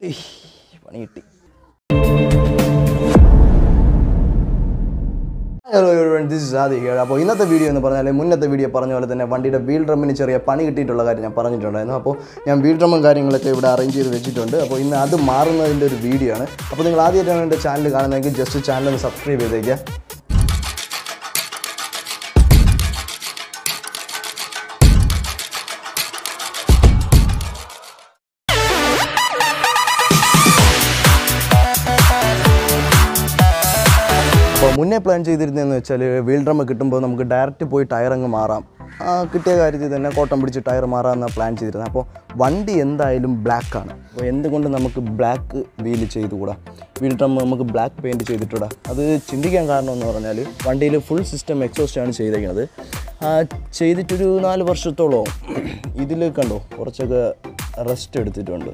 ഇഹ്, പണി കിട്ടി hello this is Aadi here അപ്പോൾ ഇന്നത്തെ വീഡിയോ എന്ന് പറഞ്ഞാൽ മുന്നത്തെ വീഡിയോ പറഞ്ഞ പോലെ തന്നെ വണ്ടിയുടെ വീൽ ഡ്രമ്മിന് ചെറിയ പണി കിട്ടിയിട്ടുള്ള കാര്യം ഞാൻ പറഞ്ഞിട്ടുണ്ടായിരുന്നു അപ്പോൾ ഞാൻ വീൽ ഡ്രമ്മും കാര്യങ്ങളൊക്കെ ഇവിടെ അറേഞ്ച് ചെയ്ത് വെച്ചിട്ടുണ്ട് അപ്പോൾ ഇന്ന് അത് മാറുന്നതിൻ്റെ ഒരു വീഡിയോ ആണ് അപ്പോൾ നിങ്ങൾ ആദ്യമായിട്ടാണ് എൻ്റെ ചാനൽ കാണുന്നതെങ്കിൽ ജസ്റ്റ് ചാനൽ ഒന്ന് സബ്സ്ക്രൈബ് ചെയ്തേക്കുക അപ്പോൾ മുന്നേ പ്ലാൻ ചെയ്തിരുന്നതെന്ന് വെച്ചാൽ വീൽ ഡ്രമ്മ് കിട്ടുമ്പോൾ നമുക്ക് ഡയറക്റ്റ് പോയി ടയർ അങ്ങ് മാറാം ആ, കിട്ടിയ കാര്യത്തിൽ തന്നെ കോട്ടം പിടിച്ച് ടയർ മാറാമെന്നാണ് പ്ലാൻ ചെയ്തിരുന്നത് അപ്പോൾ വണ്ടി എന്തായാലും ബ്ലാക്ക് ആണ് അപ്പോൾ എന്തുകൊണ്ട് നമുക്ക് ബ്ലാക്ക് വീൽ ചെയ്തുകൂടാ വീൽ ഡ്രം നമുക്ക് ബ്ലാക്ക് പെയിൻറ്റ് ചെയ്തിട്ടുകൂടാ അത് ചിന്തിക്കാൻ കാരണം എന്ന് പറഞ്ഞാൽ വണ്ടിയിൽ ഫുൾ സിസ്റ്റം എക്സോസ്റ്റ് ആണ് ചെയ്തേക്കുന്നത് ആ, ചെയ്തിട്ടൊരു നാല് വർഷത്തോളം ഇതിൽ കണ്ടോ കുറച്ചൊക്കെ റെസ്റ്റ് എടുത്തിട്ടുണ്ട്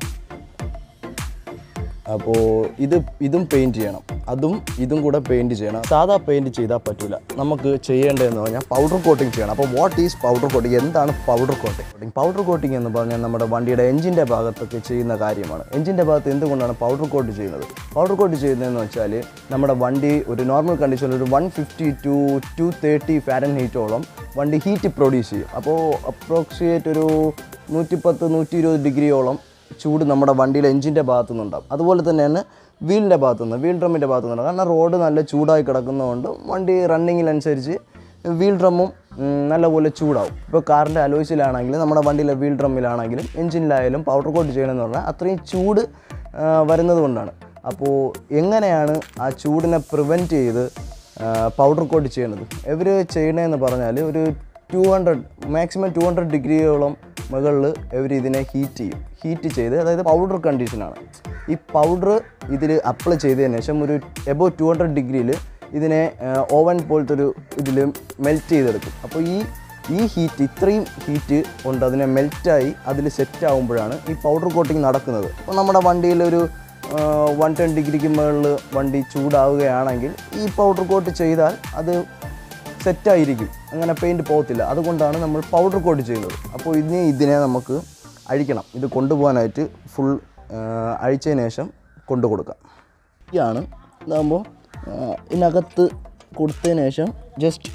അപ്പോൾ ഇത് ഇതും പെയിൻറ്റ് ചെയ്യണം അതും ഇതും കൂടെ പെയിൻറ്റ് ചെയ്യണം സാധാ പെയിൻറ്റ് ചെയ്താൽ പറ്റില്ല നമുക്ക് ചെയ്യേണ്ടതെന്ന് പറഞ്ഞാൽ പൗഡർ കോട്ടിങ് ചെയ്യണം അപ്പോൾ വാട്ട് ഈസ് പൗഡർ കോട്ടിങ് എന്താണ് powder coating coating powder coating എന്ന് പറഞ്ഞാൽ നമ്മുടെ വണ്ടിയുടെ എഞ്ചിൻ്റെ ഭാഗത്തൊക്കെ ചെയ്യുന്ന കാര്യമാണ് എഞ്ചിൻ്റെ ഭാഗത്ത് എന്തുകൊണ്ടാണ് പൗഡർ കോട്ട് ചെയ്യുന്നത് പൗഡർ കോട്ട് ചെയ്യുന്നതെന്ന് വെച്ചാൽ നമ്മുടെ വണ്ടി ഒരു നോർമൽ കണ്ടീഷനിൽ ഒരു one fifty two two thirty Fahrenheit ഹീറ്റോളം വണ്ടി ഹീറ്റ് പ്രൊഡ്യൂസ് ചെയ്യും അപ്പോൾ അപ്രോക്സിയേറ്റ് ഒരു നൂറ്റിപ്പത്ത് നൂറ്റി ഇരുപത് ഡിഗ്രിയോളം ചൂട് നമ്മുടെ വണ്ടിയുടെ എഞ്ചിൻ്റെ ഭാഗത്തു നിന്നുണ്ടാവും അതുപോലെ തന്നെയാണ് വീലിൻ്റെ ഭാഗത്തു നിന്ന് വീൽ ഡ്രമ്മിൻ്റെ ഭാഗത്തു നിന്നുണ്ടാവും കാരണം റോഡ് നല്ല ചൂടായി കിടക്കുന്നതുകൊണ്ട് വണ്ടി റണ്ണിങ്ങിനനുസരിച്ച് വീൽ ഡ്രമ്മും ഉം, നല്ലപോലെ ചൂടാവും ഇപ്പോൾ കാറിൻ്റെ അലോയ്സിലാണെങ്കിലും നമ്മുടെ വണ്ടിയിലെ വീൽ ഡ്രമ്മിലാണെങ്കിലും എഞ്ചിനിലായാലും പൗഡർ കോട്ട് ചെയ്യണമെന്ന് പറഞ്ഞാൽ അത്രയും ചൂട് ആ, വരുന്നത് കൊണ്ടാണ് അപ്പോൾ എങ്ങനെയാണ് ആ ചൂടിനെ പ്രിവെൻറ്റ് ചെയ്ത് പൗഡർ കോട്ട് ചെയ്യണത് ഇവർ ചെയ്യണതെന്ന് പറഞ്ഞാൽ ഒരു two hundred maximum two hundred ഡിഗ്രിയോളം മുകളിൽ ഇവർ ഇതിനെ ഹീറ്റ് ചെയ്യും ഹീറ്റ് ചെയ്ത് അതായത് പൗഡർ കണ്ടീഷനാണ് ഈ പൗഡർ ഇതിൽ അപ്ലൈ ചെയ്തതിന് ശേഷം ഒരു എബോ ടു ഹൺഡ്രഡ് ഡിഗ്രിയിൽ ഇതിനെ ഓവൻ പോലത്തെ ഒരു ഇതിൽ മെൽറ്റ് ചെയ്തെടുക്കും അപ്പോൾ ഈ ഈ ഹീറ്റ് ഇത്രയും ഹീറ്റ് കൊണ്ട് അതിനെ മെൽറ്റായി അതിൽ സെറ്റ് ആകുമ്പോഴാണ് ഈ പൗഡർ കോട്ടിങ് നടക്കുന്നത് അപ്പോൾ നമ്മുടെ വണ്ടിയിലൊരു വൺ ടെൻ ഡിഗ്രിക്ക് മുകളിൽ വണ്ടി ചൂടാവുകയാണെങ്കിൽ ഈ പൗഡർ കോട്ട് ചെയ്താൽ അത് സെറ്റായിരിക്കും അങ്ങനെ പെയിൻറ്റ് പോകത്തില്ല അതുകൊണ്ടാണ് നമ്മൾ പൗഡർ കോട്ട് ചെയ്യുന്നത് അപ്പോൾ ഇനി ഇതിനെ നമുക്ക് അഴിക്കണം ഇത് കൊണ്ടുപോകാനായിട്ട് ഫുൾ അഴിച്ചതിന് ശേഷം കൊണ്ടു കൊടുക്കാം ഇതാണ് ഇതാകുമ്പോൾ ഇതിനകത്ത് കൊടുത്തതിന് ശേഷം ജസ്റ്റ്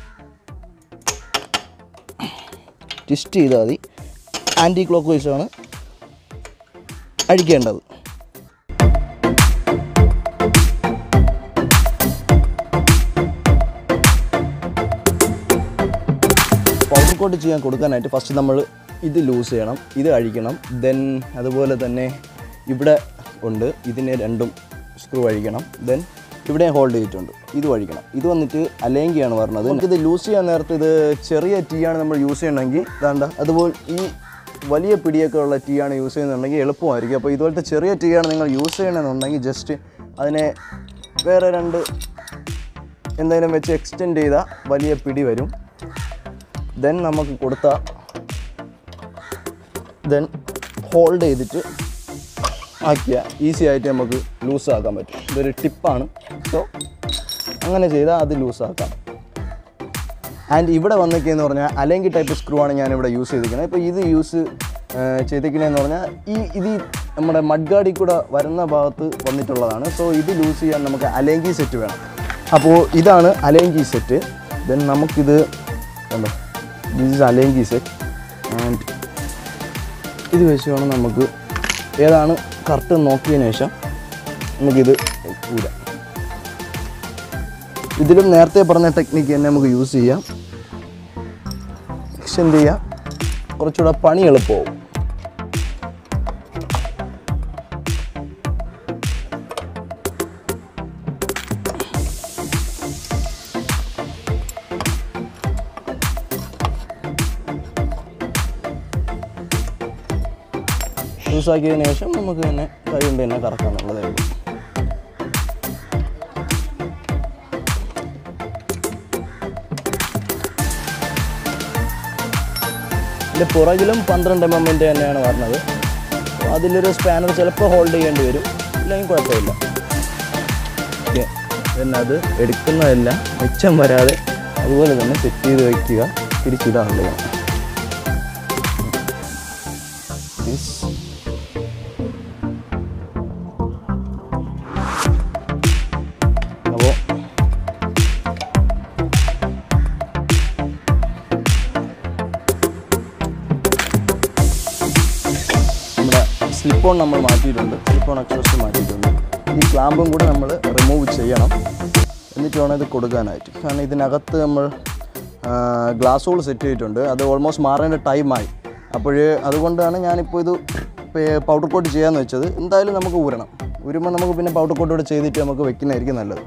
ട്വിസ്റ്റ് ചെയ്താൽ മതി ആൻറ്റി ക്ലോക്ക് വൈസാണ് അഴിക്കേണ്ടത് പൗഡർ കോട്ട് ചെയ്യാൻ കൊടുക്കാനായിട്ട് ഫസ്റ്റ് നമ്മൾ ഇത് ലൂസ് ചെയ്യണം ഇത് അഴിക്കണം ദെൻ അതുപോലെ തന്നെ ഇവിടെ ഉണ്ട് ഇതിനെ രണ്ടും സ്ക്രൂ അഴിക്കണം ദെൻ ഇവിടെ ഹോൾഡ് ചെയ്തിട്ടുണ്ട് ഇത് അഴിക്കണം ഇത് വന്നിട്ട് അലേങ്കിയാണ് പറഞ്ഞത് ഇത് ലൂസ് ചെയ്യാൻ നേരത്ത് ഇത് ചെറിയ ടീ ആണ് നമ്മൾ യൂസ് ചെയ്യണമെങ്കിൽ ഇതാണ്ട അതുപോലെ ഈ വലിയ പിടിയൊക്കെ ഉള്ള ടീ ആണ് യൂസ് ചെയ്യുന്നുണ്ടെങ്കിൽ എളുപ്പമായിരിക്കും അപ്പോൾ ഇതുപോലത്തെ ചെറിയ ടീ ആണ് നിങ്ങൾ യൂസ് ചെയ്യണമെന്നുണ്ടെങ്കിൽ ജസ്റ്റ് അതിനെ വേറെ രണ്ട് എന്തെങ്കിലും വെച്ച് എക്സ്റ്റെൻഡ് ചെയ്താൽ വലിയ പിടി വരും ദെൻ നമുക്ക് കൊടുത്ത ദെൻ ഹോൾഡ് ചെയ്തിട്ട് ആക്കിയാൽ ഈസി ആയിട്ട് നമുക്ക് ലൂസ് ആക്കാൻ പറ്റും ഇതൊരു ടിപ്പാണ് സോ അങ്ങനെ ചെയ്താൽ അത് ലൂസ് ആക്കാം ആൻഡ് ഇവിടെ വന്നൊക്കെയെന്ന് പറഞ്ഞാൽ അലെങ്കി ടൈപ്പ് സ്ക്രൂ ആണ് ഞാനിവിടെ യൂസ് ചെയ്തിരിക്കുന്നത് ഇപ്പോൾ ഇത് യൂസ് ചെയ്തിരിക്കണതെന്ന് പറഞ്ഞാൽ ഈ ഇത് ഈ നമ്മുടെ മഡ്ഗാഡിൽ കൂടെ വരുന്ന ഭാഗത്ത് വന്നിട്ടുള്ളതാണ് സോ ഇത് ലൂസ് ചെയ്യാൻ നമുക്ക് അലേങ്കി സെറ്റ് വേണം അപ്പോൾ ഇതാണ് അലേങ്കി സെറ്റ് ദെൻ നമുക്കിത് കണ്ടോ ദിസ് ഇസ് അലേങ്കി സെറ്റ് ആൻഡ് ഇത് വെച്ച് വേണം നമുക്ക് ഏതാണ് കറക്റ്റ് നോക്കിയതിന് ശേഷം നമുക്കിത് ഊരാം ഇതിലും നേരത്തെ പറഞ്ഞ ടെക്നിക്ക് തന്നെ നമുക്ക് യൂസ് ചെയ്യാം എക്സ്റ്റെൻഡ് ചെയ്യാം കുറച്ചുകൂടെ പണി എളുപ്പമാവും യൂസ് ആക്കിയതിന് ശേഷം നമുക്ക് തന്നെ കൈ കൊണ്ട് തന്നെ കറക്കാന്നുള്ളതേ ഉള്ളൂ ഇതിൻ്റെ പുറകിലും പന്ത്രണ്ട് എം എമ്മിൻ്റെ തന്നെയാണ് പറഞ്ഞത് അപ്പോൾ അതിലൊരു സ്പാനർ ചിലപ്പോൾ ഹോൾഡ് ചെയ്യേണ്ടി വരും ഇല്ലെങ്കിൽ കുഴപ്പമില്ല ഓക്കെ പിന്നെ അത് എടുക്കുന്നതെല്ലാം മിച്ചം വരാതെ അതുപോലെ തന്നെ സെറ്റ് ചെയ്ത് വയ്ക്കുക തിരിച്ചിടാനുള്ള This. സ്ലിപ്പ് ഓൺ നമ്മൾ മാറ്റിയിട്ടുണ്ട് സ്ലിപ്പ് ഓൺ എക്സോസ്റ്റ് മാറ്റിയിട്ടുണ്ട് ഈ ക്ലാമ്പും കൂടെ നമ്മൾ റിമൂവ് ചെയ്യണം എന്നിട്ട് വേണം ഇത് കൊടുക്കാനായിട്ട് കാരണം ഇതിനകത്ത് നമ്മൾ ഗ്ലാസ് ഹോൾ സെറ്റ് ചെയ്തിട്ടുണ്ട് അത് ഓൾമോസ്റ്റ് മാറേണ്ട ടൈമായി അപ്പോൾ അതുകൊണ്ടാണ് ഞാനിപ്പോൾ ഇത് പൗഡർ കോട്ട് ചെയ്യാമെന്ന് വെച്ചത് എന്തായാലും നമുക്ക് ഊരണം ഊരുമ്പോൾ നമുക്ക് പിന്നെ പൗഡർ കോട്ട് കൂടെ ചെയ്തിട്ട് നമുക്ക് വെക്കുന്നതായിരിക്കും നല്ലത്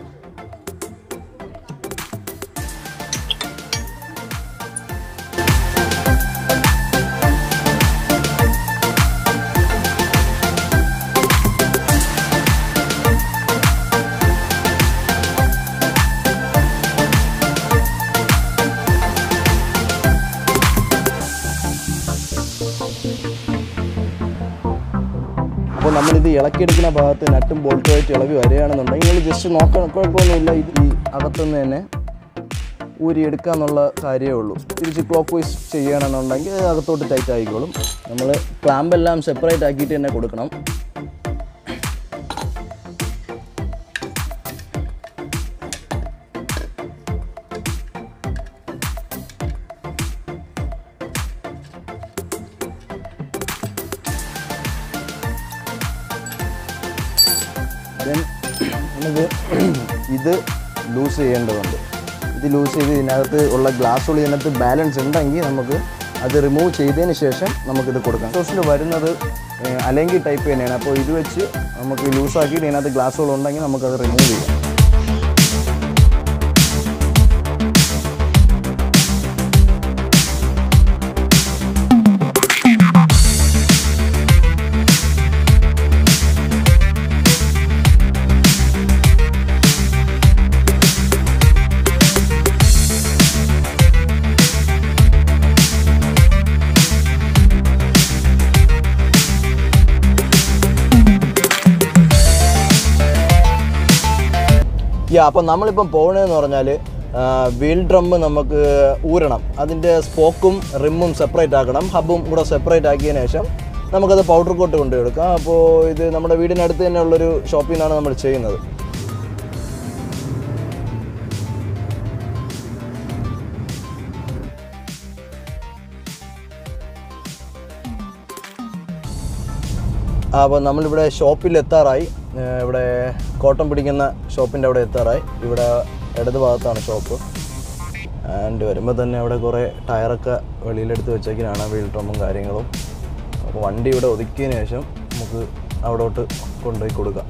അപ്പോൾ നമ്മളിത് ഇളക്കിയെടുക്കുന്ന ഭാഗത്ത് നട്ടും ബോൾട്ടുമായിട്ട് ഇളകി വരികയാണെന്നുണ്ടെങ്കിൽ നിങ്ങൾ ജസ്റ്റ് നോക്കാൻ കുഴപ്പമൊന്നുമില്ല ഇത് ഈ അകത്തുനിന്ന് തന്നെ ഊരിയെടുക്കുക എന്നുള്ള കാര്യമേ ഉള്ളൂ തിരിച്ച് ക്ലോക്ക് വൈസ് ചെയ്യുകയാണെന്നുണ്ടെങ്കിൽ അത് അകത്തോട്ട് ടൈറ്റ് ആയിക്കോളും നമ്മൾ ക്ലാമ്പെല്ലാം സെപ്പറേറ്റ് ആക്കിയിട്ട് തന്നെ കൊടുക്കണം ദെൻ നമുക്ക് ഇത് ലൂസ് ചെയ്യേണ്ടതുണ്ട് ഇത് ലൂസ് ചെയ്ത് ഇതിനകത്ത് ഉള്ള ഗ്ലാസ് ഉള്ളി ഇതിനകത്ത് ബാലൻസ് ഉണ്ടെങ്കിൽ നമുക്ക് അത് റിമൂവ് ചെയ്തതിന് ശേഷം നമുക്കിത് കൊടുക്കാം സോസിൽ വരുന്നത് ഏഹ്, അലങ്കി ടൈപ്പ് തന്നെയാണ് അപ്പോൾ ഇത് വെച്ച് നമുക്ക് ലൂസാക്കിയിട്ട് ഇതിനകത്ത് ഗ്ലാസ്സുകൾ ഉണ്ടെങ്കിൽ നമുക്കത് റിമൂവ് ചെയ്യാം യാ അപ്പം നമ്മളിപ്പം പോകുന്നതെന്ന് പറഞ്ഞാൽ വീൽ ഡ്രം നമുക്ക് ഊരണം അതിൻ്റെ സ്പോക്കും റിമ്മും സെപ്പറേറ്റ് ആക്കണം ഹബും കൂടെ സെപ്പറേറ്റ് ആക്കിയതിന് ശേഷം നമുക്കത് പൗഡർ കോട്ട് കൊണ്ടുപോയി എടുക്കാം അപ്പോൾ ഇത് നമ്മുടെ വീടിനടുത്ത് തന്നെ ഉള്ളൊരു ഷോപ്പിൽ നിന്നാണ് നമ്മൾ ചെയ്യുന്നത് അപ്പോൾ നമ്മളിവിടെ ഷോപ്പിൽ എത്താറായി ഏഹ് ഇവിടെ കോട്ടൺ പിടിക്കുന്ന ഷോപ്പിൻ്റെ അവിടെ എത്താറായി ഇവിടെ ഇടത് ഭാഗത്താണ് ഷോപ്പ് ആൻഡ് വരുമ്പോൾ തന്നെ അവിടെ കുറേ ടയറൊക്കെ വെളിയിലെടുത്ത് വെച്ചേക്കിനാണ് വീൽ ഡ്രമ്മും കാര്യങ്ങളും അപ്പോൾ വണ്ടി ഇവിടെ ഒതുക്കിയതിന് ശേഷം നമുക്ക് അവിടോട്ട് കൊണ്ടുപോയി കൊടുക്കാം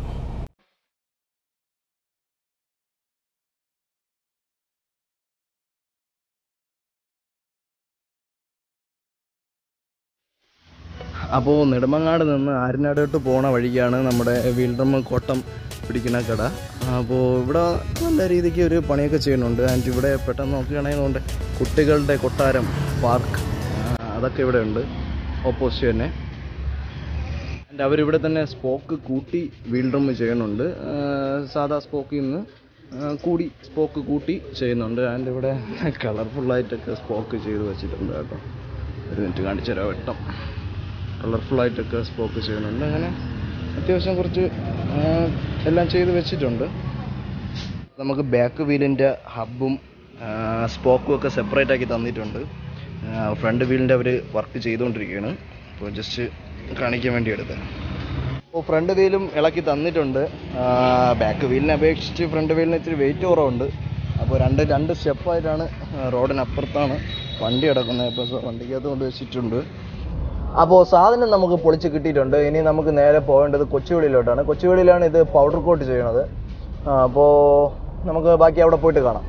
അപ്പോൾ നെടുമങ്ങാട് നിന്ന് ആര്യനാടോട്ട് പോണ വഴിക്കാണ് നമ്മുടെ വീൽ ഡ്രം കോട്ടം പിടിക്കുന്ന കട അപ്പോൾ ഇവിടെ നല്ല രീതിക്ക് ഒരു പണിയൊക്കെ ചെയ്യുന്നുണ്ട് ആൻഡ് ഇവിടെ പെട്ടെന്ന് നോക്കുകയാണെങ്കിൽ കുട്ടികളുടെ കൊട്ടാരം പാർക്ക് അതൊക്കെ ഇവിടെ ഉണ്ട് ഓപ്പോസിറ്റ് തന്നെ ആൻഡ് അവരിവിടെ തന്നെ സ്പോക്ക് കൂട്ടി വീൽ ഡ്രം ചെയ്യുന്നുണ്ട് ആ, സാധാ സ്പോക്കിൽ നിന്ന് ആ, കൂടി സ്പോക്ക് കൂട്ടി ചെയ്യുന്നുണ്ട് ആൻഡ് ഇവിടെ കളർഫുള്ളായിട്ടൊക്കെ സ്പോക്ക് ചെയ്ത് വെച്ചിട്ടുണ്ട് കേട്ടോ ഒരു മിനിറ്റ് കാണിച്ചു തരാം വെട്ടം കളർഫുള്ളായിട്ടൊക്കെ സ്പോക്ക് ചെയ്യുന്നുണ്ട് അങ്ങനെ അത്യാവശ്യം കുറച്ച് ആ, എല്ലാം ചെയ്ത് വെച്ചിട്ടുണ്ട് നമുക്ക് ബാക്ക് വീലിൻ്റെ ഹബും സ്പോക്കും ഒക്കെ സെപ്പറേറ്റ് ആക്കി തന്നിട്ടുണ്ട് ഫ്രണ്ട് വീലിൻ്റെ അവർ വർക്ക് ചെയ്തുകൊണ്ടിരിക്കുകയാണ് അപ്പോൾ ജസ്റ്റ് കാണിക്കാൻ വേണ്ടി എടുത്തത് അപ്പോൾ ഫ്രണ്ട് വീലും ഇളക്കി തന്നിട്ടുണ്ട് ബാക്ക് വീലിനെ അപേക്ഷിച്ച് ഫ്രണ്ട് വീലിന് ഇത്തിരി വെയിറ്റ് കുറവുണ്ട് അപ്പോൾ രണ്ട് രണ്ട് സ്റ്റെപ്പായിട്ടാണ് റോഡിനപ്പുറത്താണ് വണ്ടി കിടക്കുന്നത് അപ്പോൾ സോ വണ്ടിക്കകത്ത് കൊണ്ട് വെച്ചിട്ടുണ്ട് അപ്പോൾ സാധനം നമുക്ക് പൊളിച്ച് കിട്ടിയിട്ടുണ്ട് ഇനി നമുക്ക് നേരെ പോകേണ്ടത് കൊച്ചുവേളിയിലോട്ടാണ് കൊച്ചുവേളിയിലാണ് ഇത് പൗഡർ കോട്ട് ചെയ്യണത് അപ്പോൾ നമുക്ക് ബാക്കി അവിടെ പോയിട്ട് കാണാം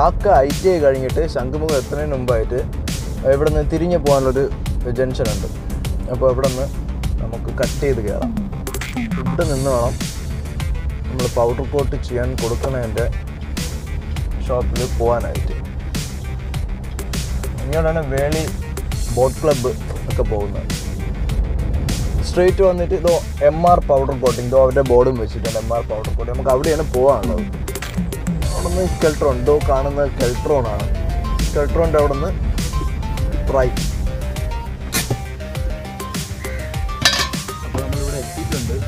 കാക്ക ഐ ടി ഐ കഴിഞ്ഞിട്ട് ശംഖുമുഖം എത്തുന്നതിന് മുമ്പായിട്ട് ഇവിടെ നിന്ന് തിരിഞ്ഞു പോകാനുള്ളൊരു ജംഗ്ഷൻ ഉണ്ട് അപ്പോൾ ഇവിടെ നിന്ന് നമുക്ക് കട്ട് ചെയ്ത് കയറാം ഇവിടെ നിന്ന് വേണം നമ്മൾ പൗഡർ കോട്ട് ചെയ്യാൻ കൊടുക്കുന്നതിൻ്റെ ഷോപ്പിൽ പോകാനായിട്ട് ഇങ്ങോട്ടാണ് വേളി ബോട്ട് ക്ലബ്ബ് ഒക്കെ പോകുന്നത് സ്ട്രേറ്റ് വന്നിട്ട് ഇതോ എം ആർ പൗഡർ കോട്ടിങ് ഇതോ അവരുടെ ബോർഡും വെച്ചിട്ടുണ്ട് എം ആർ പൗഡർ കോട്ടിങ് നമുക്ക് അവിടെയാണ് പോകാനുള്ളത് അവിടെ നിന്ന് കെൽട്രോൺ ഇതോ കാണുന്നത് കെൽട്രോൺ ആണ് കെൽട്രോണിൻ്റെ അവിടെ നിന്ന് റൈറ്റ് അപ്പോൾ നമ്മളിവിടെ എത്തിയിട്ടുണ്ട്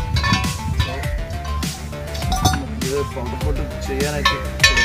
So, ഇത് പൗഡർ കോട്ട് ചെയ്യാനായിട്ട് തുടങ്ങാം.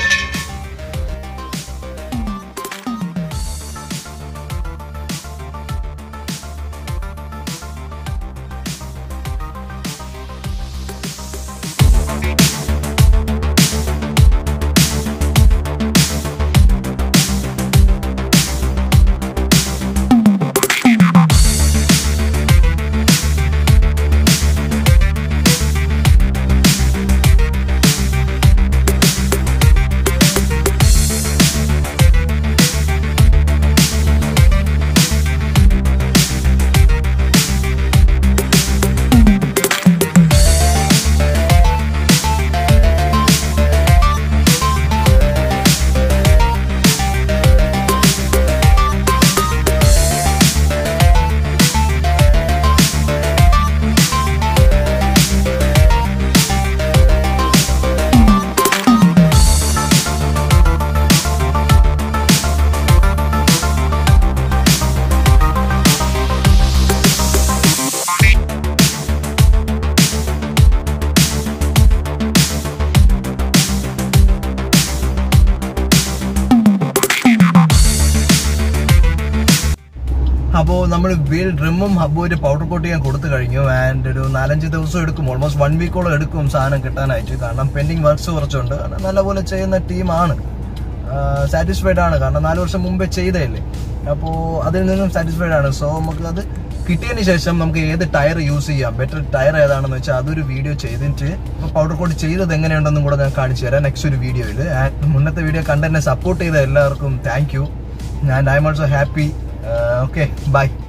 അപ്പോൾ നമ്മൾ വീൽ ഡ്രിമ്മും ഹബ്ബും ഒരു പൗഡർ കോട്ട് ചെയ്യാൻ കൊടുത്തു കഴിഞ്ഞു ആൻഡ് ഒരു നാലഞ്ച് ദിവസം എടുക്കും ഓൾമോസ്റ്റ് വൺ വീക്കോളം എടുക്കും സാധനം കിട്ടാനായിട്ട് കാരണം പെൻഡിങ് വർക്ക്സ് കുറച്ചുണ്ട് കാരണം നല്ലപോലെ ചെയ്യുന്ന ടീമാണ് സാറ്റിസ്ഫൈഡ് ആണ് കാരണം നാല് വർഷം മുമ്പേ ചെയ്തതല്ലേ അപ്പോൾ അതിൽ നിന്നും സാറ്റിസ്ഫൈഡ് ആണ് സോ നമുക്ക് അത് കിട്ടിയതിന് ശേഷം നമുക്ക് ഏത് ടയർ യൂസ് ചെയ്യാം ബെറ്റർ ടയർ ഏതാണെന്ന് വെച്ചാൽ അതൊരു വീഡിയോ ചെയ്തിട്ട് ഇപ്പോൾ പൗഡർ കോട്ട് ചെയ്തത് എങ്ങനെയുണ്ടെന്നും കൂടെ ഞാൻ കാണിച്ചു തരാം നെക്സ്റ്റ് ഒരു വീഡിയോയിൽ മുന്നത്തെ വീഡിയോ കണ്ട് എന്നെ സപ്പോർട്ട് ചെയ്ത എല്ലാവർക്കും താങ്ക് യു ഞാൻ I'm also happy okay by